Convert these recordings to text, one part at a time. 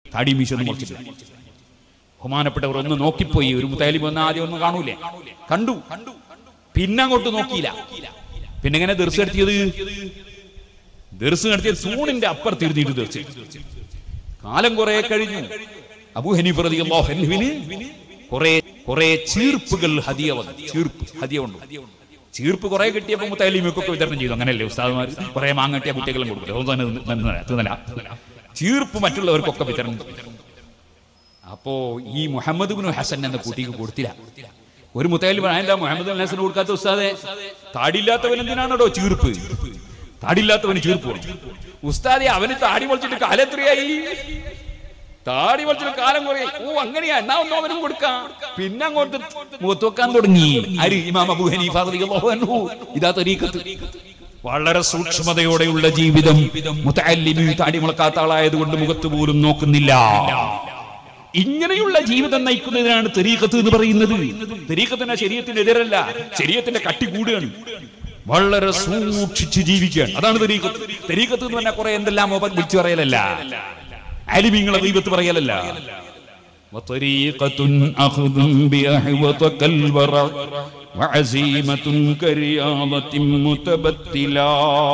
താടി മീശ ഒന്നും മുളച്ചിട്ടില്ല ബഹുമാനപ്പെട്ടവർ ഒന്ന് നോക്കിപ്പോയി ഒരു മുത്താലിബ് വന്ന ആദ്യം ഒന്നും കാണൂലേ കണ്ടു പിന്നെ അങ്ങോട്ട് നോക്കിയില്ല പിന്നെ എങ്ങനെ ദർശ നടത്തിയത് ദർശ നടത്തിയത് സൂണിന്റെ അപ്പുറത്തിരുന്നിട്ട് ദർശ കാലം കുറെ കഴിഞ്ഞു അബു ഹനീഫ് റളിയല്ലാഹു അൻഹുവിന് കുറെ കുറെ ചീർപ്പുകൾ ഹദിയ വന്നു ചീർപ്പ് ഹദിയ ഉണ്ട് ചീർപ്പ് കുറെ കിട്ടിയപ്പോൾ മുത്തലിമൊക്കെ വിതരണം ചെയ്തു അങ്ങനെയല്ലേ ഉസ്താദ്മാർ കുറെ മാങ്ങട്ടിയ കുട്ടികളും കൊടുക്കും അതൊന്നും തന്നെ തിന്നല, തിന്നല. ചീർപ്പ് മറ്റുള്ളവർക്കൊക്കെ വിതരണം ചെയ്തു അപ്പോ ഈ മുഹമ്മദ് ബിൻ ഹസൻ എന്ന കുട്ടിക്ക് കൊടുത്തില്ല ഒരു മുത്തലിബ് എന്താ മുഹമ്മദ് ബിൻ ഹസൻ കൊടുക്കാത്ത ഉസ്താദെ താടിയില്ലാത്തവൻ എന്തിനാണോ ചീർപ്പ് താടിയില്ലാത്തവന് ചീർപ്പ് കൊടുക്കും ഉസ്താദെ അവന് താടി പൊളിച്ചിട്ട് കാലം എത്രയായി താടി പൊളിച്ചിട്ട് കാലം കുറേ ഓ അങ്ങനെയാ എന്നാ ഒന്നും അവനും കൊടുക്കാം പിന്നെ അങ്ങോട്ട് മുഖത്ത് വെക്കാൻ തുടങ്ങി ആര് ഇമാം അബൂ ഹനീഫ റളിയല്ലാഹു അൻഹു ഇതാ തരീഖത്ത് വളരെ സൂക്ഷ്മതയോടെയുള്ള ജീവിതം മുത്തല്ലിമി താടി മുളക്കാത്ത ആളായതുകൊണ്ട് മുഖത്ത് പോലും നോക്കുന്നില്ല ഇങ്ങനെയുള്ള ജീവിതം നയിക്കുന്നതിനാണ് തെരീക്കത്ത് എന്ന് പറയുന്നത് തെരീക്കത്തിന് ശരീരത്തിനെതിരല്ല ശരീരത്തിന്റെ കട്ടി കൂടുകയാണ് വളരെ സൂക്ഷിച്ച് ജീവിക്കുകയാണ് അതാണ് തെരീക്കത്ത് തെരീക്കത്ത് എന്ന് പറഞ്ഞാൽ കുറെ എന്തെല്ലാം ഓപൻ വിളിച്ചു പറയലല്ല അലിമിങ്ങളെ ദൈവത്ത് പറയലല്ല وطريقة أخذ بأحوط كالورع وعزيمة كرياضة متبتلا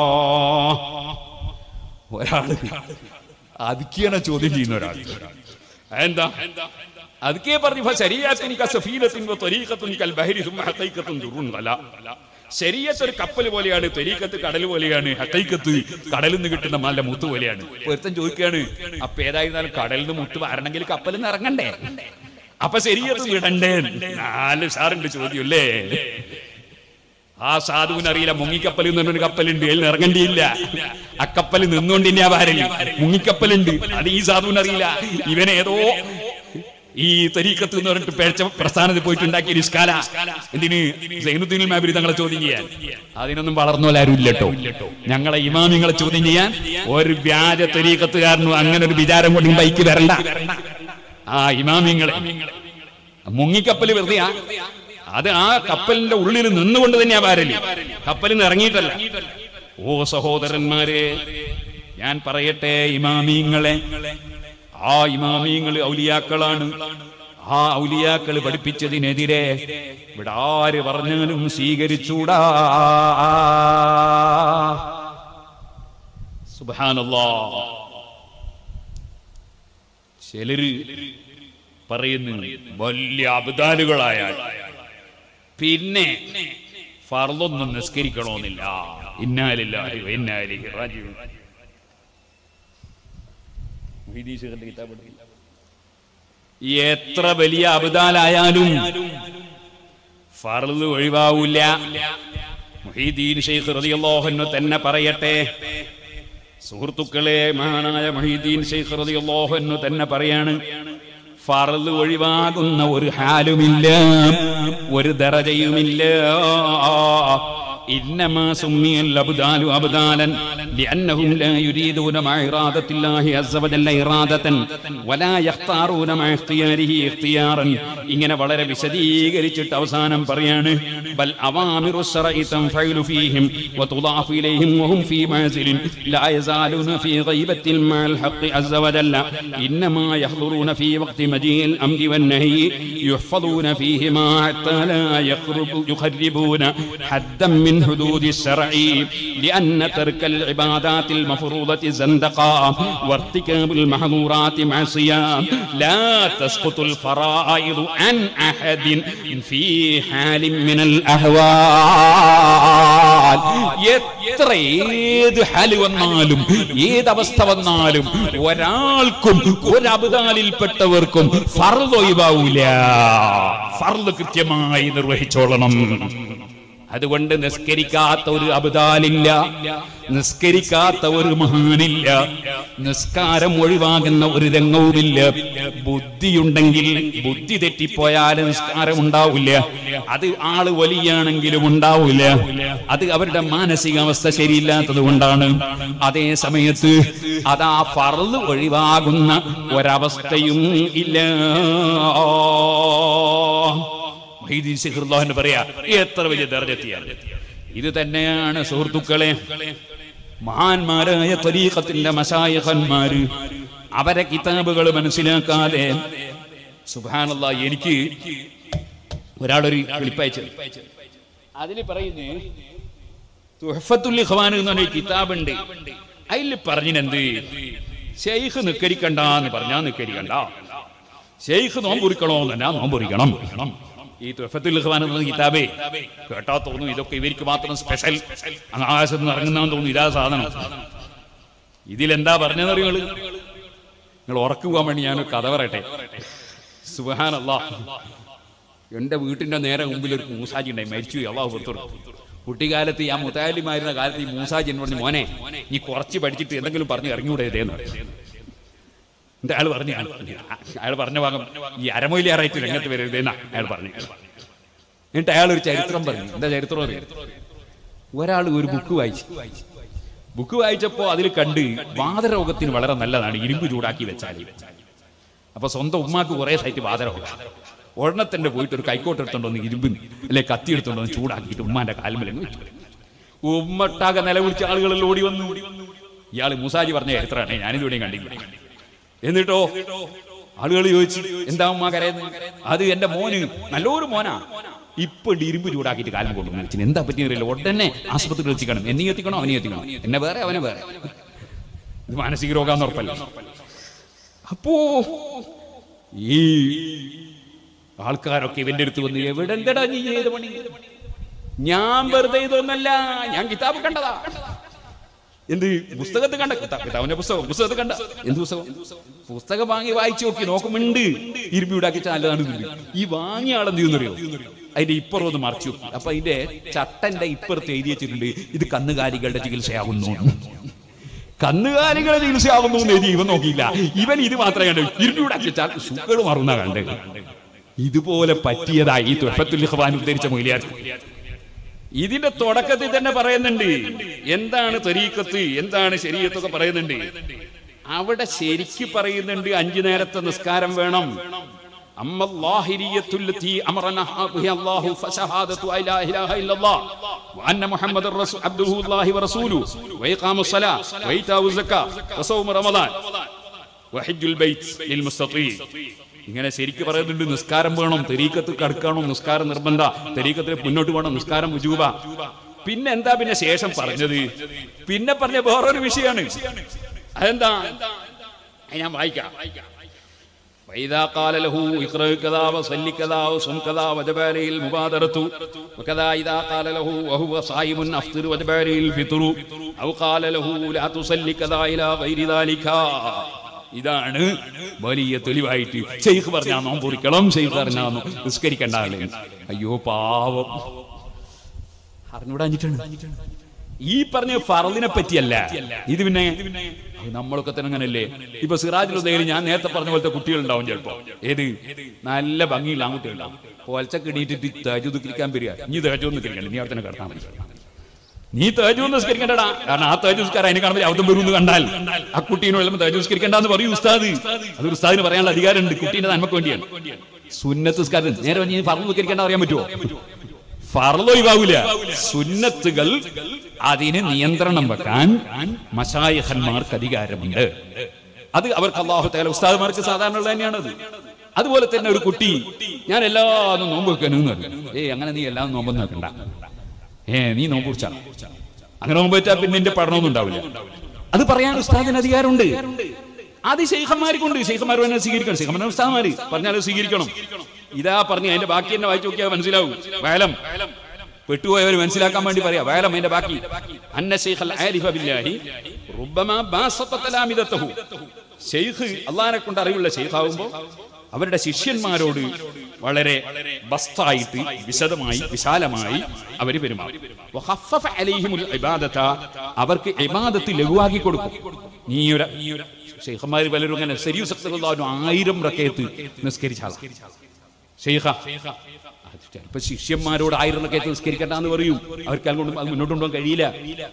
ഒരാള് അതിക്കാണ് ചോദ്യം ചെയ്യുന്ന ഒരാൾ എന്താ അതുക്കേ പറഞ്ഞു ശരീരത്തിന് കസഫീലത്തിൻ ത്വരീഖത്തുൻ കൽ ബഹരി സുമ്മ ഹഖീഖത്തുൻ ദുറുൻ വല ശരീരത്ത് ഒരു കപ്പൽ പോലെയാണ് ത്വരീഖത്ത് കടൽ പോലെയാണ് ഹക്കൈക്കത്ത് കടലിൽ നിന്ന് കിട്ടുന്ന നല്ല മുത്ത് പോലെയാണ് ഒരുത്തൻ ചോദിക്കുകയാണ് അപ്പൊ ഏതായിരുന്നാലും കടലിൽ നിന്ന് മുത്ത് വരണമെങ്കിൽ കപ്പലിൽ നിന്ന് ഇറങ്ങണ്ടേ അപ്പൊ ശരീരത്ത് വിടണ്ടേ നാല് സാറിന്റെ ചോദ്യം അല്ലേ ആ സാധുവിന് അറിയില്ല മുങ്ങിക്കപ്പലിൽ നിന്ന് പറഞ്ഞൊരു കപ്പലുണ്ട് അതിൽ ഇറങ്ങണ്ടിയില്ല ആ കപ്പലിൽ നിന്നുകൊണ്ട് ഇനി ആ വാരല് മുങ്ങിക്കപ്പലുണ്ട് അത് ഈ സാധുവിന് അറിയില്ല ഇവനേതോ ഈ തരീക്കത്ത് എന്ന് പറഞ്ഞിട്ട് പേഴ്ച പ്രസ്ഥാനത്തിൽ പോയിട്ട് ഉണ്ടാക്കിയ നിസ്കാല എന്തിന് സൈനുദ്ദീനിൽ മാബിരി തങ്ങളെ ചോദ്യം ചെയ്യാൻ അതിനൊന്നും വളർന്നോല ആരും ഇല്ലട്ടോ ഞങ്ങളെ ഇമാമിങ്ങളെ ചോദ്യം ചെയ്യാൻ ഒരു വ്യാജ തരീക്കത്തുകാരനും അങ്ങനെ ഒരു വിചാരം കൊണ്ട് ഈ ബൈക്ക് വരണ്ട ആ ഇമാമിങ്ങളെ മുങ്ങിക്കപ്പല് വെറുതെയാ അത് ആ കപ്പലിന്റെ ഉള്ളിൽ നിന്നുകൊണ്ട് തന്നെയാ വാരല് കപ്പലിൽ നിന്ന് ഇറങ്ങിയിട്ടല്ല ഓ സഹോദരന്മാരെ ഞാൻ പറയട്ടെ ഇമാമിങ്ങളെ ആ ഇമാമിങ്ങൾ ഔലിയാക്കളാണ് ആ ഔലിയാക്കൾ പഠിപ്പിച്ചതിനെതിരെ ഇവിടെ ആര് പറഞ്ഞാലും സ്വീകരിച്ചൂടാ സുബാനല്ലാ ചിലര് പറയുന്നു വലിയ അബദാലുകളായാൽ പിന്നെ ഫർദൊന്നും നിസ്കരിക്കണമെന്നില്ല ഇന്നാലില്ലാഹി വ ഇന്നാ ഇലൈഹി റാജിഊൻ മുഹീദ്ദീൻ ശൈഖിന്റെ കിതാബ് എടുത്തില്ല. എത്ര വലിയ അബദാലായാലും ഫർദ് ഒഴിവാവൂല മുഹീദ്ദീൻ ഷെയ്ഖ് റളിയല്ലാഹു അൻഹു തന്നെ പറയട്ടെ സുഹൃത്തുക്കളെ മഹാനായ മഹീദ്ദീൻ ഷെയ്ഖ് റളിയല്ലാഹു അൻഹു തന്നെ പറയാണ് ഫർദ് ഒഴിവാകുന്ന ഒരു ഹാലുമില്ല ഒരു ദറജയുമില്ല إنما سمي الأبدال أبدالا لأنهم لا يريدون مع إرادة الله عز وجل إرادة ولا يختارون مع اختياره اختيارا ഇങ്ങനെ വളരെ വിശദീകരിച്ചിട്ട് അവസാനം പറയാണ് ബൽ അവാമിറു الشرع تنفعل فيهم وتضاف إليهم وهم في معزل لا يزالون في غيبة مع الحق عز وجل إنما يحضرون في وقت مجيء الأمر والنهي يحفظون فيهما حتى لا يخرب يخربون حدا من حدود الشرع لأن ترك العبادات المفروضة زندقا وارتكاب المحظورات معصية لا تسقط الفرائض عن أحد في حال من الأهوال എത്ര ഏത് ഹാല് വന്നാലും ഏത് അവസ്ഥ വന്നാലും ഒരാൾക്കും ഒരു അബദാലിൽപ്പെട്ടവർക്കും ഫർദ് ഒഴിവാവൂല ഫർദ് കൃത്യമായി നിർവഹിച്ചോളണം അതുകൊണ്ട് നിസ്കരിക്കാത്ത ഒരു അബദാലില്ല നിസ്കരിക്കാത്ത ഒരു മഹാനില്ല നിസ്കാരം ഒഴിവാകുന്ന ഒരു രംഗവുമില്ല ബുദ്ധിയുണ്ടെങ്കിൽ ബുദ്ധി തെറ്റിപ്പോയാൽ നിസ്കാരം ഉണ്ടാവില്ല അത് ആള് വലിയാണെങ്കിലും ഉണ്ടാവില്ല അത് അവരുടെ മാനസികാവസ്ഥ ശരിയില്ലാത്തത് കൊണ്ടാണ് അതേ സമയത്ത് അതാ ഫർദ് ഒഴിവാകുന്ന ഒരവസ്ഥയും ഇല്ല മൊഹീദ്ദീൻ സിഹ്റുല്ലാഹിന് പറയാ എത്ര വലിയ ദർജത്തിയാണ് ഇത് തന്നെയാണ് സുഹൃത്തുക്കളെ മഹാന്മാരായ തരീഖത്തിന്റെ മശായഹന്മാര് അവരെ കിതാബുകൾ മനസ്സിലാക്കാതെ സുബാനല്ല എനിക്ക് ഒരാളൊരു ക്ലിപ്പയച്ചു അതിൽ പറയുന്നേ തുഹഫത്തുൽ ഇഖ്വാൻ എന്ന് പറഞ്ഞ കിതാബുണ്ട് അതിൽ പറഞ്ഞിനെന്ത് ഷെയ്ഖ് നിക്കരിക്കണ്ട എന്ന് പറഞ്ഞാ നിക്കരിക്കണ്ട ഷെയ്ഖ് നോമ്പുറിക്കണോ എന്നാ നോമ്പുറിക്കണം ഈ തുഹഫത്തുൽ ഇഖ്വാൻ എന്ന കിതാബേ കേട്ടാ തോന്നുന്നു ഇതൊക്കെ ഇവർക്ക് മാത്രം സ്പെഷ്യൽ ആകാശത്ത് നിന്ന് ഇറങ്ങുന്നതെന്ന് തോന്നുന്നു ഇതാ സാധനം ഇതിലെന്താ പറഞ്ഞതെന്നറിയോ നിങ്ങള് നിങ്ങൾ ഉറക്കു പോകാൻ വേണ്ടി ഞാനൊരു കഥ പറയട്ടെ സുബഹാനല്ലാ എന്റെ വീട്ടിന്റെ നേരെ മുമ്പിൽ ഒരു മൂസാജി ഉണ്ടായി മരിച്ചു അള്ളാഹു പുറത്തു കുട്ടിക്കാലത്ത് ആ മുത്താലിമായിരുന്ന കാലത്ത് ഈ മൂസാജി എന്ന് പറഞ്ഞു മോനെ നീ കുറച്ച് പഠിച്ചിട്ട് എന്തെങ്കിലും പറഞ്ഞു ഇറങ്ങിയൂടെ ഇതേന്ന് എന്റെ അയാൾ പറഞ്ഞു അയാൾ പറഞ്ഞ ഭാഗം ഈ അരമൊയിലേറായിട്ട് രംഗത്ത് വരരുതെന്നാ അയാൾ പറഞ്ഞു എന്നിട്ട് അയാൾ ഒരു ചരിത്രം പറഞ്ഞു എന്താ ചരിത്രം അറിയാം ഒരാൾ ഒരു ബുക്ക് വായിച്ചു ബുക്ക് വായിച്ചപ്പോ അതിൽ കണ്ട് വാതരോഗത്തിന് വളരെ നല്ലതാണ് ഇരുമ്പ് ചൂടാക്കി വെച്ചാൽ അപ്പൊ സ്വന്തം ഉമ്മാക്ക് കുറെ സൈറ്റ് വാതരോഗം ഉടനെ തന്നെ പോയിട്ട് ഒരു കൈക്കോട്ട് എടുത്തോണ്ടോന്ന് ഇരുമ്പിന് അല്ലെ കത്തി എടുത്തോണ്ടോന്ന് ചൂടാക്കിയിട്ട് ഉമ്മാന്റെ കാൽമലങ്ങ് വെച്ചു ഉമ്മട്ടാകെ നിലവിളിച്ച ആളുകളിൽ ഓടി വന്നു ഇയാള് മൂസാജി പറഞ്ഞ ചരിത്രമാണ് ഞാനിതിവിടെയും കണ്ടില്ല എന്നിട്ടോ ആളുകൾ ചോദിച്ചു എന്താ ഉമ്മ കരയുന്നത് അത് എന്റെ മോന് നല്ലൊരു മോനാ ഇപ്പൊ ഇരുമ്പ് ചൂടാക്കിയിട്ട് കാലം കൊണ്ടുവന്നു വെച്ചിന് എന്താ പറ്റി അറിയില്ല ഉടനെ ആശുപത്രിയിൽ എത്തിക്കണം എന്നെ എത്തിക്കണോ അവനെ എത്തിക്കണോ എന്നെ വേറെ അവനെ വേറെ ഇത് മാനസിക രോഗാന്ന് ഉറപ്പല്ല അപ്പോ ഈ ആൾക്കാരൊക്കെ ഇവന്റെ അടുത്ത് വന്ന് എവിടെ എന്തടാ നീ ചെയ്ത പണി ഞാൻ വെറുതെ ഇതൊന്നല്ല ഞാൻ കിതാബ് കണ്ടതാ എന്ത് പുസ്തകത്തിൽ കണ്ട കിതാ- കിതാബിന്റെ പുസ്തകം പുസ്തകത്തിൽ കണ്ട എന്ത് പുസ്തകം പുസ്തകം വാങ്ങി വായിച്ചു നോക്കി നോക്കുമുണ്ട് ഇരുമ്പി ഉണ്ടാക്കി നല്ലതാണ് ഇരുമ്പി. ഈ വാങ്ങിയ ആളെന്ത് ചെയ്യുന്നറിയോ അതിന്റെ ഇപ്പുറം ഒന്ന് മറച്ചു വെക്കും. അപ്പൊ അതിന്റെ ചട്ടന്റെ ഇപ്പുറത്ത് എഴുതി വെച്ചിട്ടുണ്ട് ഇത് കന്നുകാലികളുടെ ചികിത്സയാകുന്നു കന്നുകാലികളെ ചികിത്സയാകുന്നു എന്ന് എഴുതി ഇവൻ നോക്കിയില്ല ഇവൻ ഇത് മാത്രമേ കണ്ടു ഇരുമ്പി ഉണ്ടാക്കി വെച്ചാൽ സുഖങ്ങൾ മാറുന്ന കണ്ട് ഇതുപോലെ പറ്റിയതായി ഈ തുഫത്തുൽ ഇഖ്വാൻ ഉദ്ധരിച്ച മൊയിലിയാർ ഇതിന്റെ തുടക്കത്തിൽ തന്നെ പറയുന്നുണ്ട് എന്താണ് തരീക്കത്ത് എന്താണ് ശരീരത്തൊക്കെ പറയുന്നുണ്ട് അവിടെ ശരിക്ക് പറയുന്നുണ്ട് അഞ്ചു നേരത്തെ നിസ്കാരം വേണം أما الظاهرية التي أمرنا بها الله فشهادة أن لا إله إلا الله وأن محمد الرسول عبده الله ورسوله وإقام الصلاة وإيتاء الزكاة وصوم رمضان وحج البيت للمستطيع ഇങ്ങനെ ശരിക്ക് പറയുന്നുണ്ട് നിസ്കാരം വേണം തെരീക്കത്ത് കടക്കണം നിസ്കാരം നിർബന്ധ തെരീക്കത്തിൽ മുന്നോട്ട് പോകണം നിസ്കാരം ഉജൂബ പിന്നെ എന്താ പിന്നെ ശേഷം പറഞ്ഞത് പിന്നെ പറഞ്ഞ വേറൊരു വിഷയമാണ് അതെന്താ അത് ഞാൻ വായിക്കാം وإذا قال له اقرأ كذا وصل كذا وصم كذا وجب عليه المبادرة وكذا إذا قال له وهو صائم أفطر وجب عليه الفطر أو قال له لا تصلي كذا إلى غير ذلك ഇതാണ് വലിയ തെളിവായിട്ട് ഷെയ്ഖ് പറഞ്ഞാ നോമ്പ് പൊറിക്കണം ഷെയ്ഖ് പറഞ്ഞാ നോ- നിസ്കരിക്കണ്ട ആള് അയ്യോ പാവം അറിഞ്ഞൂടാഞ്ഞിട്ടാണ് ഈ പറഞ്ഞ ഫറലിനെ പറ്റിയല്ല ഇത് പിന്നെ അത് നമ്മളൊക്കെ തന്നെ അങ്ങനല്ലേ ഇപ്പൊ സിറാജുൽ ഉദയിൽ ഞാൻ നേരത്തെ പറഞ്ഞ പോലത്തെ കുട്ടികളുണ്ടാവും ചിലപ്പോ ഏത് നല്ല ഭംഗിയുള്ള ആൺകുട്ടികളുണ്ടാവും പോലച്ചക്ക് ഇടീട്ടിട്ട് തേജു നിൽക്കാൻ വരിക നീ തേജു നിൽക്കണ്ട നീ അവിടെ തന്നെ കിടത്താൻ മതി നീ തേജു നിസ്കരിക്കണ്ടടാ കാരണം ആ തേജു നിസ്കാരം അതിനെ കാണുമ്പോൾ അവതം വരുമെന്ന് കണ്ടാൽ ആ കുട്ടീനെ വല്ലതും തേജു നിസ്കരിക്കണ്ടെന്ന് പറയൂ ഉസ്താദ് അത് ഉസ്താദിന് പറയാനുള്ള അധികാരമുണ്ട് കുട്ടീന്റെ നന്മക്ക് വേണ്ടിയാണ് സുന്നത്ത് നിസ്കാരം നേരെ നീ പറഞ്ഞു നിസ്കരിക്കേണ്ട അറിയാൻ പറ്റുമോ ഫർള് ഒഴിവാകൂല സുന്നത്തുകൾ അതിന് നിയന്ത്രണം വെക്കാൻ മഷായഹന്മാർക്ക് അധികാരമുണ്ട് അത് അവർക്ക് അള്ളാഹു തആല ഉസ്താദുമാർക്ക് സാധാരണ ഉള്ളത് തന്നെയാണ് അത് അതുപോലെ തന്നെ ഒരു കുട്ടി ഞാൻ എല്ലാതും നോമ്പ് വെക്കാനും ഏയ് അങ്ങനെ നീ എല്ലാം നോമ്പൊന്നും വെക്കണ്ട ഏ നീ നോമ്പ് കുറിച്ചാ അങ്ങനെ നോമ്പ് വെച്ചാൽ പിന്നെ നിന്റെ പഠനമൊന്നും ഉണ്ടാവില്ല അത് പറയാൻ ഉസ്താദിന് അധികാരമുണ്ട് അത് ശൈഖന്മാർക്കുണ്ട് ശൈഖന്മാർ തന്നെ സ്വീകരിക്കണം ശൈഖന്മാർ ഉസ്താദ്മാര് പറഞ്ഞാൽ സ്വീകരിക്കണം ഇതാ പറഞ്ഞു അതിന്റെ ബാക്കി തന്നെ വായിച്ചു നോക്കിയാൽ മനസ്സിലാവും വയലം പെട്ടുപോയവർ മനസ്സിലാക്കാൻ വേണ്ടി പറയാ വയലം അതിന്റെ ബാക്കി അന്ന ശൈഖൽ ആരിഫ ബില്ലാഹി റുബ്ബമാ ബാസത്ത തലാമിദത്തഹു ശൈഖ് അള്ളാഹിനെ കൊണ്ട് അറിവുള്ള ശൈഖാവുമ്പോ അവരുടെ ശിഷ്യന്മാരോട് വളരെ ബസ്തായിട്ട് വിശദമായി വിശാലമായി അവര് പെരുമാറും വഖഫഫ അലൈഹിമുൽ ഇബാദത അവർക്ക് ഇബാദത്ത് ലഘുവാക്കി കൊടുക്കും നീ ഒരു ഷെയ്ഖന്മാർ പലരും അങ്ങനെ ശരീഫ് സക്തറുള്ള ആയിരം റക്കയത്ത് നിസ്കരിച്ച ആളാ ഷെയ്ഖ അത് ചിലപ്പോ ശിഷ്യന്മാരോട് ആയിരം റക്കയത്ത് നിസ്കരിക്കണ്ടെന്ന് പറയും അവർക്ക് അതുകൊണ്ട് അത് മുന്നോട്ട് കൊണ്ടുപോകാൻ കഴിയില്ല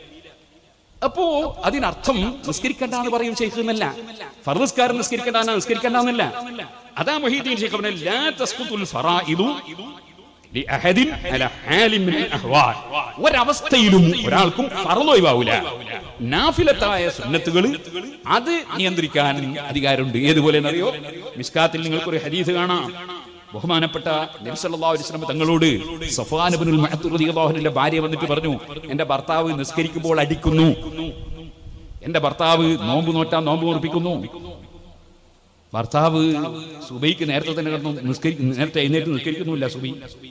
അപ്പോ അതിനർത്ഥം നിസ്കരിക്കണ്ട എന്ന് പറയും ഷെയ്ഖ് എന്നല്ല ഫർനിസ്കാരം നിസ്കരിക്കണ്ട നിസ്കരിക്കണ്ട എന്നല്ല അതാ മൊഹീദ്ദീൻ ഷെയ്ഖ് പറഞ്ഞ ലാ തസ്ഖുതുൽ ഫറായിദു ലിഅഹദിൻ അല ഹാലിൻ മിനൽ അഹ്വാൽ. ഒരവസ്ഥയിലും ഒരാൾക്കും ഫർളൊഴിവാവൂല നാഫിലത്തായ സുന്നത്തുകൾ അത് നിയന്ത്രിക്കാൻ അധികാരമുണ്ട് ഏതുപോലെ എന്നറിയോ മിസ്കാത്തിൽ നിങ്ങൾക്കൊരു ഹദീസ് കാണാം ബഹുമാനപ്പെട്ട നബി സല്ലല്ലാഹു അലൈഹി വസല്ലം തങ്ങളോട് സഫ്വാൻ ഇബ്നുൽ മുഅത്ത് റളിയല്ലാഹു അൻഹുവിന്റെ ഭാര്യ വന്നിട്ട് പറഞ്ഞു എന്റെ ഭർത്താവ് നിസ്കരിക്കുമ്പോൾ അടിക്കുന്നു എന്റെ ഭർത്താവ് നോമ്പ് നോറ്റാൻ നോമ്പ് മുറിപ്പിക്കുന്നു ഭർത്താവ് സുബൈക്ക് നേരത്തെ തന്നെ കിടന്നു നിസ്കരി നേരത്തെ എഴുന്നേറ്റ് നിസ്കരിക്കുന്നുമില്ല സുബൈ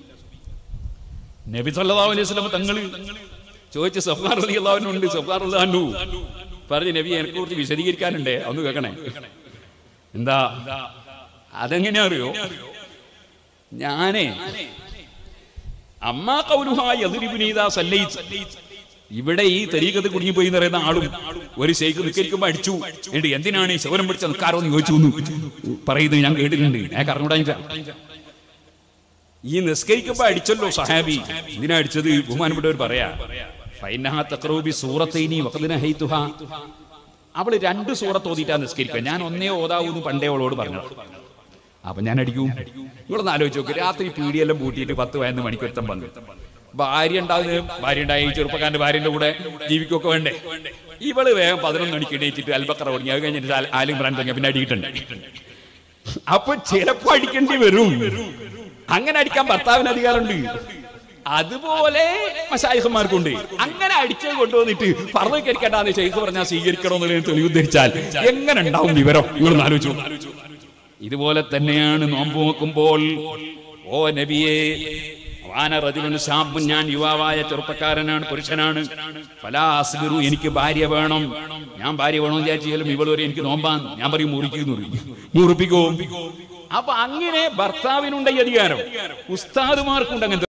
നബി സല്ലല്ലാഹു അലൈഹി വസല്ലം തങ്ങൾ ചോദിച്ച സഫ്വാൻ റളിയല്ലാഹുവിനുണ്ട് സഫ്വാൻ റളിയല്ലാഹു പറഞ്ഞു നബി എന്നെ കുറിച്ച് വിശദീകരിക്കാനുണ്ടേ ഒന്ന് കേൾക്കണേ എന്താ അതെങ്ങനെയാ അറിയോ ഞാനേ അമ്മാ കൗലുഹാ യദ്രിബുനീദാ സല്ലൈത്ത് ഇവിടെ ഈ തരീക്കത്ത് കുടുങ്ങിപ്പോയി എന്ന് പറയുന്ന ആളും ഒരു ശൈഖ് നിൽക്കരിക്കുമ്പോ അടിച്ചു എന്നിട്ട് എന്തിനാണ് ഈ ശൗരം പിടിച്ച നിൽക്കാറോ എന്ന് ചോദിച്ചു എന്ന് പറയുന്നത് ഞാൻ കേട്ടിട്ടുണ്ട് ഞാൻ കറങ്ങൂടാ ഈ നിസ്കരിക്കുമ്പോ അടിച്ചല്ലോ സഹാബി എന്തിനാ അടിച്ചത് ബഹുമാനപ്പെട്ടവർ പറയാ ഫൈനഹ തഖറൂബി സൂറത്തൈനി വഖദിന ഹൈതുഹ അവള് രണ്ട് സൂറത്ത് ഓതിയിട്ടാ നിസ്കരിക്കുക ഞാൻ ഒന്നേ ഓതാവൂന്ന് പണ്ടേ അവളോട് പറഞ്ഞു അപ്പൊ ഞാൻ അടിക്കും നിങ്ങളൊന്ന് ആലോചിച്ച് നോക്ക് രാത്രി പീടിയെല്ലാം പൂട്ടിയിട്ട് പത്ത് പതിനൊന്ന് മണിക്കൊരുത്തം വന്നു ഭാര്യ ഉണ്ടാകുന്നത് ഭാര്യ ഉണ്ടായി ഈ ചെറുപ്പക്കാരന്റെ ഭാര്യന്റെ കൂടെ ജീവിക്കൊക്കെ വേണ്ടേ ഇവള് വേഗം പതിനൊന്ന് മണിക്ക് എണീറ്റിട്ട് അൽബക്കറ തുടങ്ങി അത് കഴിഞ്ഞിട്ട് ആൽ- ആലും ബ്രാൻ തുടങ്ങി പിന്നെ അടിയിട്ടുണ്ട് അപ്പൊ ചിലപ്പോ അടിക്കേണ്ടി വരും അങ്ങനെ അടിക്കാൻ ഭർത്താവിന് അധികാരമുണ്ട് അതുപോലെ മശായിഹന്മാർക്കുണ്ട് അങ്ങനെ അടിച്ചത് കൊണ്ടുവന്നിട്ട് പറഞ്ഞു കരിക്കണ്ടെന്ന് ഷെയ്ഖ് പറഞ്ഞാൽ സ്വീകരിക്കണമെന്നുള്ളതിന് തെളിവ് ധരിച്ചാൽ എങ്ങനെ ഉണ്ടാവും വിവരം നിങ്ങളൊന്ന് ആലോചിച്ചു ഇതുപോലെ തന്നെയാണ് നോമ്പ് നോക്കുമ്പോൾ ഓ നബിയെ വാന റജുലുൻ ശാബുൻ ഞാൻ യുവാവായ ചെറുപ്പക്കാരനാണ് പുരുഷനാണ് ഫലാ അസ്ബിറു എനിക്ക് ഭാര്യ വേണം ഞാൻ ഭാര്യ വേണമെന്ന് വിചാരിച്ചാലും ഇവളൊരു എനിക്ക് നോമ്പാൻ ഞാൻ പറയും മുറിക്കുന്നു മുറിപ്പിക്കോ അപ്പൊ അങ്ങനെ ഭർത്താവിനുണ്ട് ഈ അധികാരം ഉസ്താദുമാർക്കുണ്ട് അങ്ങനത്തെ